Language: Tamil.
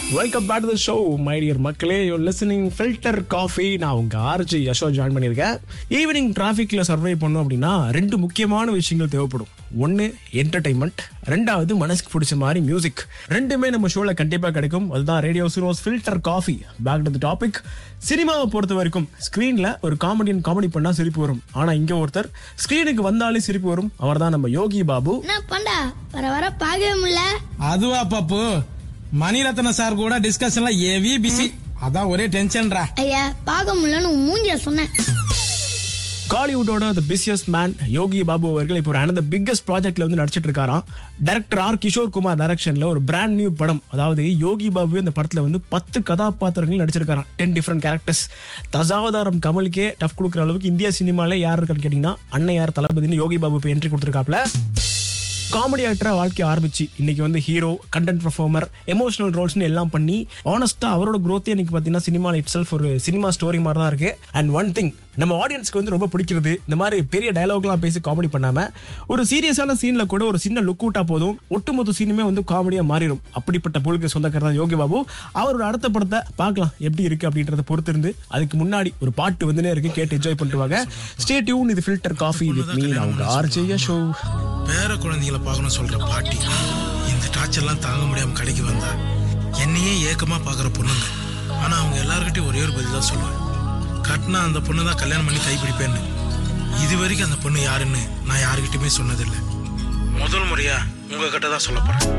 welcome back to the show my dear மக்களே யூ லிசனிங் ஃபில்டர் காஃபி நான் உங்க ஆர்ஜி யஷோ ஜாயின் பண்ணியிருக்கேன் ஈவினிங் டிராஃபிக்ல சர்வை பண்ணோம் அப்படின்னா ரெண்டு முக்கியமான விஷயங்கள் தேவைப்படும் ஒன்று என்டர்டைன்மெண்ட் ரெண்டாவது மனசுக்கு பிடிச்ச மாதிரி மியூசிக் ரெண்டுமே நம்ம ஷோவில் கண்டிப்பாக கிடைக்கும் அதுதான் ரேடியோ சிரோஸ் filter coffee back to the topic சினிமாவை பொறுத்த வரைக்கும் ஸ்க்ரீனில் ஒரு காமெடியன் காமெடி பண்ணால் சிரிப்பு வரும் ஆனால் இங்கே ஒருத்தர் ஸ்க்ரீனுக்கு வந்தாலே சிரிப்பு வரும் அவர் தான் நம்ம யோகி பாபு என்ன பண்டா வர வர பார்க்கவே முடியல அதுவா பாப்பு மணிரத்ன சார் கூட டிஸ்கஷன்ல ஏவி பிசி அதான் ஒரே டென்ஷன்ரா ஐயா பார்க்க முடியலன்னு உன் மூஞ்சிய சொன்னேன் காலிவுட்டோட the busiest man Yogi Babu அவர்கள் இப்போ ஒரு அனந்த பிக்கஸ்ட் ப்ராஜெக்ட்ல வந்து நடிச்சிட்டு இருக்காராம் டைரக்டர் ஆர் கிஷோர் குமார் டைரக்ஷன்ல ஒரு பிராண்ட் நியூ படம் அதாவது யோகி பாபு இந்த படத்துல வந்து பத்து கதாபாத்திரங்கள் நடிச்சிருக்காராம் டென் டிஃப்ரெண்ட் கேரக்டர்ஸ் தசாவதாரம் கமலுக்கே டஃப் கொடுக்குற அளவுக்கு இந்திய சினிமால யார் இருக்கான்னு கேட்டீங்கன்னா அன்னையார் தளபதினு யோகி பாபு இப்போ என்ட்ரி கொடுத்துருக்காப்ல காமெடி ஆக்டரா வாழ்க்கை ஆரம்பிச்சு இன்னைக்கு வந்து ஹீரோ கண்டென்ட் பர்ஃபார்மர் எமோஷனல் ரோல்ஸ்னு எல்லாம் பண்ணி ஆனஸ்டா அவரோட growth இன்னைக்கு பார்த்தீங்கன்னா சினிமா இட் செல்ஃப் ஒரு சினிமா ஸ்டோரி மாதிரி தான் இருக்கு அண்ட் ஒன் திங் நம்ம ஆடியன்ஸ்க்கு வந்து ரொம்ப பிடிக்கிறது இந்த மாதிரி பெரிய டயலாக்லாம் பேசி காமெடி பண்ணாம ஒரு சீரியஸான சீன்ல கூட ஒரு சின்ன லுக் விட்டா போதும் ஒட்டுமொத்த சீனுமே வந்து காமெடியா மாறிடும் அப்படிப்பட்ட பொழுது சொந்தக்காரர் தான் யோகி பாபு அவரோட அடுத்த படத்தை பார்க்கலாம் எப்படி இருக்கு அப்படின்றத பொறுத்து இருந்து அதுக்கு முன்னாடி ஒரு பாட்டு வந்துனே இருக்கு கேட்டு என்ஜாய் பண்ணிட்டு வாங்க ஸ்டே டியூன் இது ஃபில்டர் காஃபி வித் மீ நான் உங்க ஆர்ஜே ஷோ பேர குழந்தைகளை பார்க்கணும் சொல்ற பாட்டி இந்த டார்ச்சர்லாம் தாங்க முடியாம கடைக்கு வந்தா என்னையே ஏக்கமா பாக்குற பொண்ணுங்க ஆனா அவங்க எல்லார்கிட்டயும் ஒரே ஒரு பதில் தான் சொல்லுவேன் கட்டினா அந்த பொண்ணு தான் கல்யாணம் பண்ணி கைப்பிடிப்பேன்னு இது வரைக்கும் அந்த பொண்ணு யாருன்னு நான் யாருக்கிட்டயுமே சொன்னதில்லை முதல் முறையா உங்ககிட்ட தான் சொல்ல போறேன்